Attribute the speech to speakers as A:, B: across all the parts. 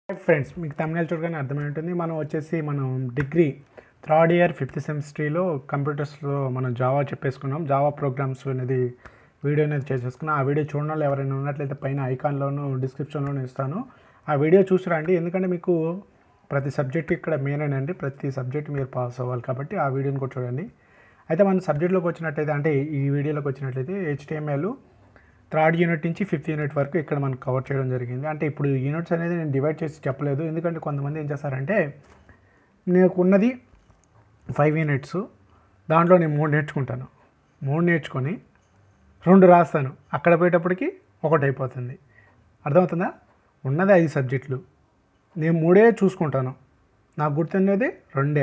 A: friends మీకు తమిళ చూడగానే అర్థమై ఉంటుంది మనం వచ్చేసి మనం డిగ్రీ థర్డ్ ఇయర్ ఫిఫ్త్ సెమిస్ట్రీలో కంప్యూటర్స్లో మనం జావా చెప్పేసుకున్నాం జావా ప్రోగ్రామ్స్ అనేది వీడియో అనేది చేసేసుకున్నాం ఆ వీడియో చూడడం వాళ్ళు ఎవరైనా ఉన్నట్లయితే పైన ఐకాన్లోను డిస్క్రిప్షన్లోనూ ఇస్తాను ఆ వీడియో చూసి రండి ఎందుకంటే మీకు ప్రతి సబ్జెక్ట్ ఇక్కడ మెయిన్ అండి ప్రతి సబ్జెక్ట్ మీరు పాస్ అవ్వాలి కాబట్టి ఆ వీడియోని కూడా చూడండి అయితే మన సబ్జెక్ట్లోకి వచ్చినట్టయితే అంటే ఈ వీడియోలోకి వచ్చినట్లయితే హెచ్టిఎంఎల్ థర్డ్ యూనిట్ నుంచి ఫిఫ్త్ యూనిట్ వరకు ఇక్కడ మనం కవర్ చేయడం జరిగింది అంటే ఇప్పుడు యూనిట్స్ అనేది నేను డివైడ్ చేసి చెప్పలేదు ఎందుకంటే కొంతమంది ఏం చేస్తారంటే నాకు ఉన్నది ఫైవ్ యూనిట్స్ దాంట్లో నేను మూడు నేర్చుకుంటాను మూడు నేర్చుకొని రెండు రాస్తాను అక్కడ పోయేటప్పటికి ఒకటి అయిపోతుంది అర్థమవుతుందా ఉన్నది ఐదు సబ్జెక్టులు నేను మూడే చూసుకుంటాను నాకు గుర్తుండేది రెండే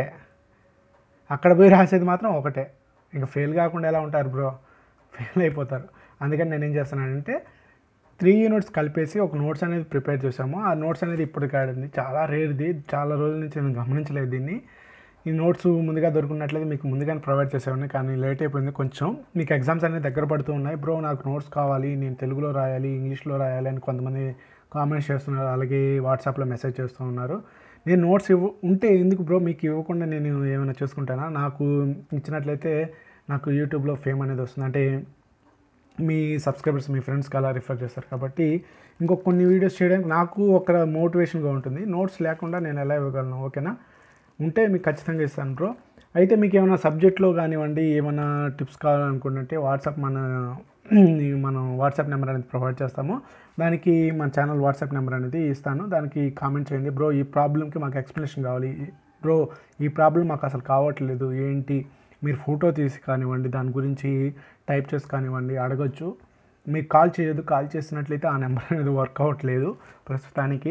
A: అక్కడ పోయి రాసేది మాత్రం ఒకటే ఇంకా ఫెయిల్ కాకుండా ఎలా ఉంటారు బ్రో ఫెయిల్ అయిపోతారు అందుకని నేను ఏం చేస్తున్నానంటే త్రీ యూనిట్స్ కలిపేసి ఒక నోట్స్ అనేది ప్రిపేర్ చేసాము ఆ నోట్స్ అనేది ఇప్పుడు కాడింది చాలా రేర్ది చాలా రోజుల నుంచి నేను గమనించలేదు దీన్ని ఈ నోట్స్ ముందుగా దొరుకున్నట్లయితే మీకు ముందుగానే ప్రొవైడ్ చేసేవాడిని కానీ లేట్ అయిపోయింది కొంచెం మీకు ఎగ్జామ్స్ అనేది దగ్గర పడుతూ ఉన్నాయి బ్రో నాకు నోట్స్ కావాలి నేను తెలుగులో రాయాలి ఇంగ్లీష్లో రాయాలి అని కొంతమంది కామెంట్స్ చేస్తున్నారు అలాగే వాట్సాప్లో మెసేజ్ చేస్తూ ఉన్నారు నేను నోట్స్ ఇవ్వ ఉంటే ఎందుకు బ్రో మీకు ఇవ్వకుండా నేను ఏమైనా చేసుకుంటానా నాకు ఇచ్చినట్లయితే నాకు యూట్యూబ్లో ఫేమ్ అనేది వస్తుంది అంటే మీ సబ్స్క్రైబర్స్ మీ ఫ్రెండ్స్కి అలా రిఫర్ చేస్తారు కాబట్టి ఇంకొక కొన్ని వీడియోస్ చేయడానికి నాకు ఒక మోటివేషన్గా ఉంటుంది నోట్స్ లేకుండా నేను ఎలా ఇవ్వగలను ఓకేనా ఉంటే మీకు ఖచ్చితంగా ఇస్తాను బ్రో అయితే మీకు ఏమైనా సబ్జెక్ట్లో కానివ్వండి ఏమైనా టిప్స్ కావాలనుకుంటుంటే వాట్సాప్ మన మనం వాట్సాప్ నెంబర్ అనేది ప్రొవైడ్ చేస్తాము దానికి మన ఛానల్ వాట్సాప్ నెంబర్ అనేది ఇస్తాను దానికి కామెంట్ చేయండి బ్రో ఈ ప్రాబ్లమ్కి మాకు ఎక్స్ప్లెనేషన్ కావాలి బ్రో ఈ ప్రాబ్లం మాకు అసలు కావట్లేదు ఏంటి మీరు ఫోటో తీసి కానివ్వండి దాని గురించి టైప్ చేసి కానివ్వండి అడగొచ్చు మీకు కాల్ చేయదు కాల్ చేసినట్లయితే ఆ నెంబర్ అనేది వర్క్ అవ్వట్లేదు ప్రస్తుతానికి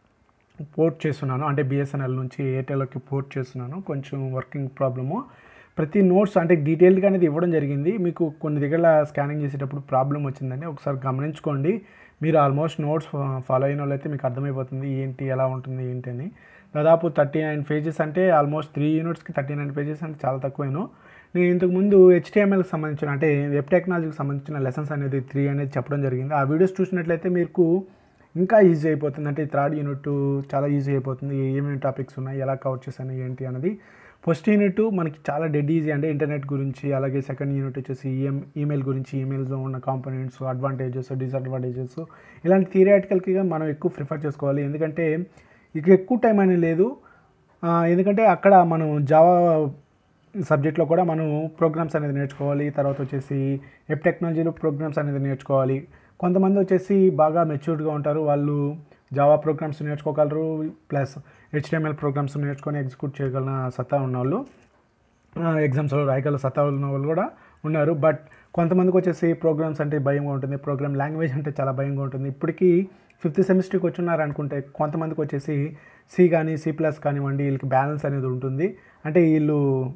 A: పోర్ట్ చేస్తున్నాను అంటే బిఎస్ఎన్ఎల్ నుంచి ఎయిర్టెల్కి పోర్ట్ చేస్తున్నాను కొంచెం వర్కింగ్ ప్రాబ్లము ప్రతి నోట్స్ అంటే డీటెయిల్గా అనేది ఇవ్వడం జరిగింది మీకు కొన్ని దగ్గర స్కానింగ్ చేసేటప్పుడు ప్రాబ్లం వచ్చిందండి ఒకసారి గమనించుకోండి మీరు ఆల్మోస్ట్ నోట్స్ ఫాలో అయిన వాళ్ళైతే మీకు అర్థమైపోతుంది ఏంటి ఎలా ఉంటుంది ఏంటి అని దాదాపు థర్టీ నైన్ పేజెస్ అంటే ఆల్మోస్ట్ త్రీ యూనిట్స్కి థర్టీ నైన్ పేజెస్ అంటే చాలా తక్కువేను నేను ఇంతకుముందు హెచ్టిఎంఎల్కి సంబంధించిన అంటే వెబ్ టెక్నాలజీకి సంబంధించిన లెసన్స్ అనేది త్రీ అనేది చెప్పడం జరిగింది ఆ వీడియోస్ చూసినట్లయితే మీకు ఇంకా ఈజీ అయిపోతుంది అంటే థర్డ్ యూనిట్ చాలా ఈజీ అయిపోతుంది ఏమేమి టాపిక్స్ ఉన్నాయి ఎలా కవర్ చేశాను ఏంటి అనేది ఫస్ట్ యూనిట్ మనకి చాలా డెడ్ ఈజీ అంటే ఇంటర్నెట్ గురించి అలాగే సెకండ్ యూనిట్ వచ్చేసి ఈఎం ఈమెయిల్ గురించి ఈమెయిల్స్లో ఉన్న కాంపోనెంట్స్ అడ్వాంటేజెస్ డిసడ్వాంటేజెస్ ఇలాంటి థియరాటికల్కి మనం ఎక్కువ ప్రిఫర్ చేసుకోవాలి ఎందుకంటే ఇక ఎక్కువ టైం అనేది లేదు ఆ, ఎందుకంటే అక్కడ మనం జావా సబ్జెక్ట్లో కూడా మనం ప్రోగ్రామ్స్ అనేది నేర్చుకోవాలి తర్వాత వచ్చేసి వెబ్ టెక్నాలజీలో ప్రోగ్రామ్స్ అనేది నేర్చుకోవాలి కొంతమంది వచ్చేసి బాగా మెచ్యూర్డ్గా ఉంటారు వాళ్ళు జావా ప్రోగ్రామ్స్ నేర్చుకోగలరు ప్లస్ హెచ్డిఎంఎల్ ప్రోగ్రామ్స్ నేర్చుకొని ఎగ్జిక్యూట్ చేయగల సత్తా ఉన్నవాళ్ళు ఎగ్జామ్స్లో రాయగల సత్తా ఉన్న వాళ్ళు కూడా ఉన్నారు బట్ కొంతమందికి వచ్చేసి ప్రోగ్రామ్స్ అంటే భయంగా ఉంటుంది ప్రోగ్రామ్ లాంగ్వేజ్ అంటే చాలా భయంగా ఉంటుంది ఇప్పటికీ ఫిఫ్త్ సెమిస్టర్కి వచ్చున్నారు అనుకుంటే కొంతమందికి వచ్చేసి సి కానీ సి ప్లస్ కానివ్వండి వీళ్ళకి బ్యాలెన్స్ అనేది ఉంటుంది అంటే వీళ్ళు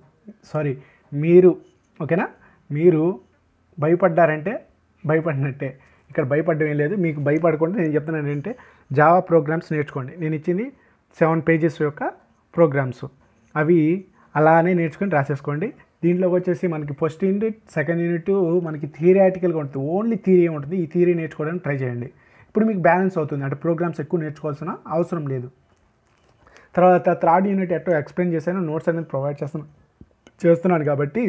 A: సారీ మీరు ఓకేనా మీరు భయపడ్డారంటే భయపడినట్టే ఇక్కడ భయపడడం ఏం లేదు మీకు భయపడకుండా నేను చెప్తున్నాను ఏంటంటే జావా ప్రోగ్రామ్స్ నేర్చుకోండి నేను ఇచ్చింది సెవెన్ పేజెస్ యొక్క ప్రోగ్రామ్స్ అవి అలానే నేర్చుకొని రాసేసుకోండి దీంట్లోకి వచ్చేసి మనకి ఫస్ట్ యూనిట్ సెకండ్ యూనిట్ మనకి థియరాటికల్గా ఉంటుంది ఓన్లీ థియరీ ఉంటుంది ఈ థియరీ నేర్చుకోవడానికి ట్రై చేయండి ఇప్పుడు మీకు బ్యాలెన్స్ అవుతుంది అంటే ప్రోగ్రామ్స్ ఎక్కువ నేర్చుకోవాల్సిన అవసరం లేదు తర్వాత థర్డ్ యూనిట్ ఎట్టో ఎక్స్ప్లెయిన్ చేశాను నోట్స్ అనేది ప్రొవైడ్ చేస్తున్నాను చేస్తున్నాను కాబట్టి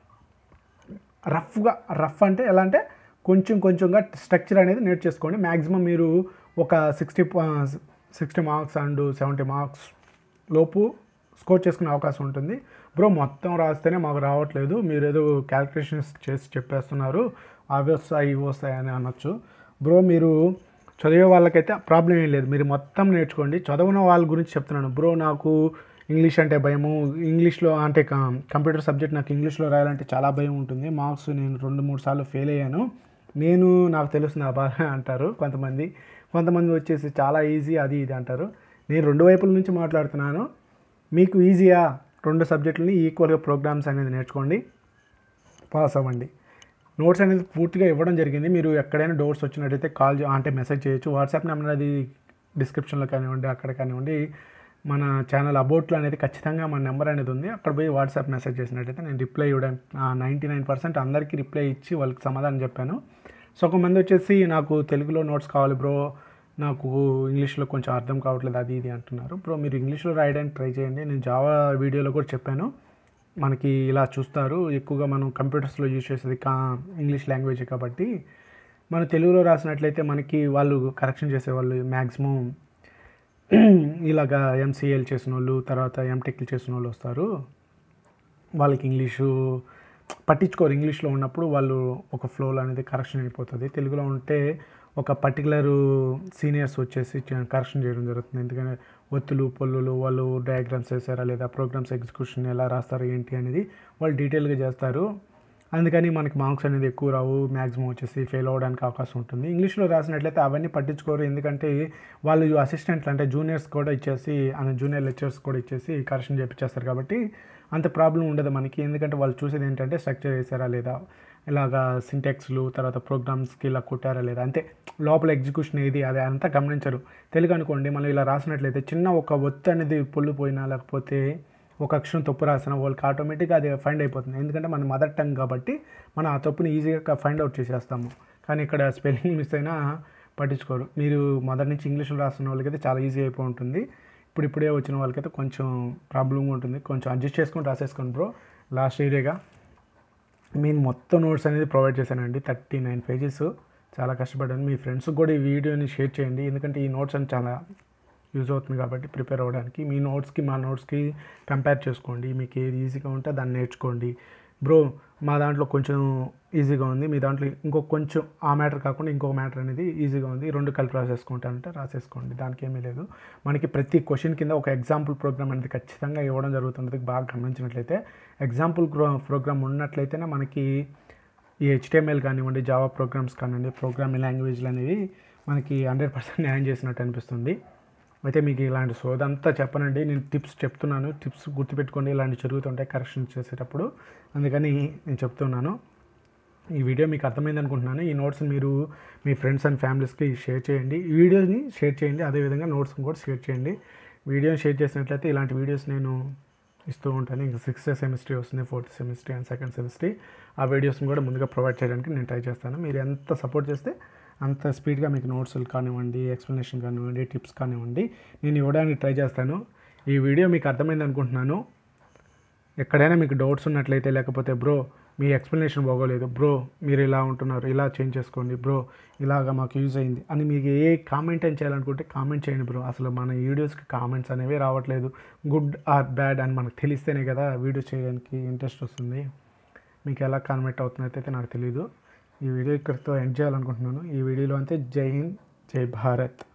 A: రఫ్గా రఫ్ అంటే ఎలా అంటే కొంచెం కొంచెంగా స్ట్రక్చర్ అనేది నేర్చేసుకోండి మ్యాక్సిమం మీరు ఒక sixty sixty marks and seventy marks లోపు స్కోర్ చేసుకునే అవకాశం ఉంటుంది బ్రో మొత్తం రాస్తేనే మాకు రావట్లేదు మీరు ఏదో క్యాలిక్యులేషన్స్ చేసి చెప్పేస్తున్నారు అవి వస్తాయి ఇవి వస్తాయి అని అనొచ్చు బ్రో మీరు చదివే వాళ్ళకైతే ప్రాబ్లం ఏం లేదు మీరు మొత్తం నేర్చుకోండి చదవని వాళ్ళ గురించి చెప్తున్నాను బ్రో నాకు ఇంగ్లీష్ అంటే భయము ఇంగ్లీష్లో అంటే కం- కంప్యూటర్ సబ్జెక్ట్ నాకు ఇంగ్లీష్లో రాయాలంటే చాలా భయం ఉంటుంది మార్క్స్ నేను రెండు మూడు సార్లు ఫెయిల్ అయ్యాను నేను నాకు తెలుస్తుంది ఆ బాధ అంటారు కొంతమంది కొంతమంది వచ్చేసి చాలా ఈజీ అది ఇది అంటారు నేను రెండు వైపుల నుంచి మాట్లాడుతున్నాను మీకు ఈజీయా రెండు సబ్జెక్టులని ఈక్వల్గా ప్రోగ్రామ్స్ అనేది నేర్చుకోండి పాస్ అవ్వండి నోట్స్ అనేది పూర్తిగా ఇవ్వడం జరిగింది మీరు ఎక్కడైనా డౌట్స్ వచ్చినట్టయితే కాల్ చే- అంటే మెసేజ్ చేయొచ్చు వాట్సాప్ నెంబర్ అది డిస్క్రిప్షన్లో కానివ్వండి అక్కడ కానివ్వండి మన ఛానల్ అబౌట్లో అనేది ఖచ్చితంగా మన నెంబర్ అనేది ఉంది అక్కడ పోయి వాట్సాప్ మెసేజ్ చేసినట్టయితే నేను రిప్లై ఇవ్వడం నైంటీ నైన్ పర్సెంట్ అందరికీ రిప్లై ఇచ్చి వాళ్ళకి సమాధానం చెప్పాను సో కొంతమంది వచ్చేసి నాకు తెలుగులో నోట్స్ కావాలి బ్రో నాకు ఇంగ్లీష్లో కొంచెం అర్థం కావట్లేదు అది ఇది అంటున్నారు బ్రో మీరు ఇంగ్లీష్లో రాయడానికి ట్రై చేయండి నేను జావా వీడియోలో కూడా చెప్పాను మనకి ఇలా చూస్తారు ఎక్కువగా మనం కంప్యూటర్స్లో యూజ్ చేసేది కా ఇంగ్లీష్ లాంగ్వేజ్ కాబట్టి మన తెలుగులో రాసినట్లయితే మనకి వాళ్ళు కరెక్షన్ చేసేవాళ్ళు మ్యాక్సిమం ఇలాగా ఎంసీఎల్ చేసిన వాళ్ళు తర్వాత ఎంటెక్లు చేసిన వాళ్ళు వస్తారు వాళ్ళకి ఇంగ్లీషు పట్టించుకోరు ఇంగ్లీష్లో ఉన్నప్పుడు వాళ్ళు ఒక ఫ్లోలో అనేది కరెక్షన్ అయిపోతుంది తెలుగులో ఉంటే ఒక పర్టికులర్ సీనియర్స్ వచ్చేసి కరెక్షన్ చేయడం జరుగుతుంది ఎందుకంటే ఒత్తులు పొల్లులు వాళ్ళు డయాగ్రామ్స్ వేసారా లేదా ప్రోగ్రామ్స్ ఎగ్జిక్యూషన్ ఎలా రాస్తారు ఏంటి అనేది వాళ్ళు డీటెయిల్గా చేస్తారు అందుకని మనకి మార్క్స్ అనేది ఎక్కువ రావు మ్యాక్సిమం వచ్చేసి ఫెయిల్ అవ్వడానికి అవకాశం ఉంటుంది ఇంగ్లీష్లో రాసినట్లయితే అవన్నీ పట్టించుకోరు ఎందుకంటే వాళ్ళు అసిస్టెంట్లు అంటే జూనియర్స్ కూడా ఇచ్చేసి జూనియర్ లెక్చర్స్ కూడా ఇచ్చేసి కరెక్షన్ చేపించేస్తారు కాబట్టి అంత ప్రాబ్లం ఉండదు మనకి ఎందుకంటే వాళ్ళు చూసేది ఏంటంటే స్ట్రక్చర్ వేసారా లేదా ఇలాగా సింటెక్స్లు తర్వాత ప్రోగ్రామ్స్కి ఇలా కొట్టారా లేదా అంతే లోపల ఎగ్జిక్యూషన్ ఏది అది అంతా గమనించరు తెలుగు అనుకోండి మనం ఇలా రాసినట్లయితే చిన్న ఒక ఒత్తి అనేది పొల్లిపోయినా లేకపోతే ఒక అక్షరం తప్పు రాసిన వాళ్ళకి ఆటోమేటిక్గా అది ఫైండ్ అయిపోతుంది ఎందుకంటే మన మదర్ టంగ్ కాబట్టి మనం ఆ తప్పుని ఈజీగా ఫైండ్ అవుట్ చేసేస్తాము కానీ ఇక్కడ స్పెల్లింగ్ మిస్ అయినా పట్టించుకోరు మీరు మొదటి నుంచి ఇంగ్లీష్లో రాసిన వాళ్ళకైతే చాలా ఈజీ అయిపోయి ఉంటుంది ఇప్పుడు ఇప్పుడే వచ్చిన వాళ్ళకైతే కొంచెం ప్రాబ్లంగా ఉంటుంది కొంచెం అడ్జస్ట్ చేసుకొని రాసేసుకోండి బ్రో లాస్ట్ ఏరియాగా నేను మొత్తం నోట్స్ అనేది ప్రొవైడ్ చేశానండి థర్టీ నైన్ పేజెస్ చాలా కష్టపడ్డాను మీ ఫ్రెండ్స్కి కూడా ఈ వీడియోని షేర్ చేయండి ఎందుకంటే ఈ నోట్స్ అని చాలా యూజ్ అవుతుంది కాబట్టి ప్రిపేర్ అవ్వడానికి మీ నోట్స్కి మా నోట్స్కి కంపేర్ చేసుకోండి మీకు ఏది ఈజీగా ఉంటే దాన్ని నేర్చుకోండి బ్రో మా దాంట్లో కొంచెం ఈజీగా ఉంది మీ దాంట్లో ఇంకొక కొంచెం ఆ మ్యాటర్ కాకుండా ఇంకొక మ్యాటర్ అనేది ఈజీగా ఉంది రెండు కలిపి రాసేసుకుంటానంటే రాసేసుకోండి దానికి ఏమీ లేదు మనకి ప్రతి క్వశ్చన్ కింద ఒక ఎగ్జాంపుల్ ప్రోగ్రామ్ అనేది ఖచ్చితంగా ఇవ్వడం జరుగుతుంది బాగా గమనించినట్లయితే ఎగ్జాంపుల్ ప్రోగ్రామ్ ఉన్నట్లయితేనే మనకి ఈ హెచ్టిఎంఎల్ కానివ్వండి జావా ప్రోగ్రామ్స్ కానివ్వండి ప్రోగ్రామింగ్ లాంగ్వేజ్లు అనేవి మనకి హండ్రెడ్ పర్సెంట్ న్యాయం చేసినట్టు అనిపిస్తుంది అయితే మీకు ఇలాంటి సోదంతా చెప్పనండి నేను టిప్స్ చెప్తున్నాను టిప్స్ గుర్తుపెట్టుకోండి ఇలాంటి జరుగుతుంటాయి కరెక్షన్ చేసేటప్పుడు అందుకని నేను చెప్తున్నాను ఈ వీడియో మీకు అర్థమైంది అనుకుంటున్నాను ఈ నోట్స్ మీరు మీ ఫ్రెండ్స్ అండ్ ఫ్యామిలీస్కి షేర్ చేయండి ఈ వీడియోని షేర్ చేయండి అదేవిధంగా నోట్స్ని కూడా షేర్ చేయండి వీడియోని షేర్ చేసినట్లయితే ఇలాంటి వీడియోస్ నేను ఇస్తూ ఉంటాను ఇంకా సిక్స్త్ సెమిస్ట్రీ వస్తుంది fourth semester and second semester ఆ వీడియోస్ని కూడా ముందుగా ప్రొవైడ్ చేయడానికి నేను ట్రై చేస్తాను మీరు ఎంత సపోర్ట్ చేస్తే అంత స్పీడ్గా మీకు నోట్స్లు కానివ్వండి ఎక్స్ప్లెనేషన్ కానివ్వండి టిప్స్ కానివ్వండి నేను ఇవ్వడానికి ట్రై చేస్తాను ఈ వీడియో మీకు అర్థమైంది అనుకుంటున్నాను ఎక్కడైనా మీకు డౌట్స్ ఉన్నట్లయితే లేకపోతే బ్రో మీ ఎక్స్ప్లెనేషన్ బాగోలేదు బ్రో మీరు ఇలా ఉంటున్నారు ఇలా చేంజ్ చేసుకోండి బ్రో ఇలాగా మాకు యూజ్ అయింది అని మీకు ఏ కామెంట్ అని చేయాలనుకుంటే కామెంట్ చేయండి బ్రో అసలు మన వీడియోస్కి కామెంట్స్ అనేవి రావట్లేదు గుడ్ ఆర్ బ్యాడ్ అని మనకు తెలిస్తేనే కదా వీడియో చేయడానికి ఇంట్రెస్ట్ వస్తుంది మీకు ఎలా కాన్వర్ట్ అవుతుందో అయితే నాకు తెలియదు ఈ వీడియో ఇక్కడితో ఎండ్ చేయాలనుకుంటున్నాను ఈ వీడియోలో అంతే జై హింద్ జై భారత్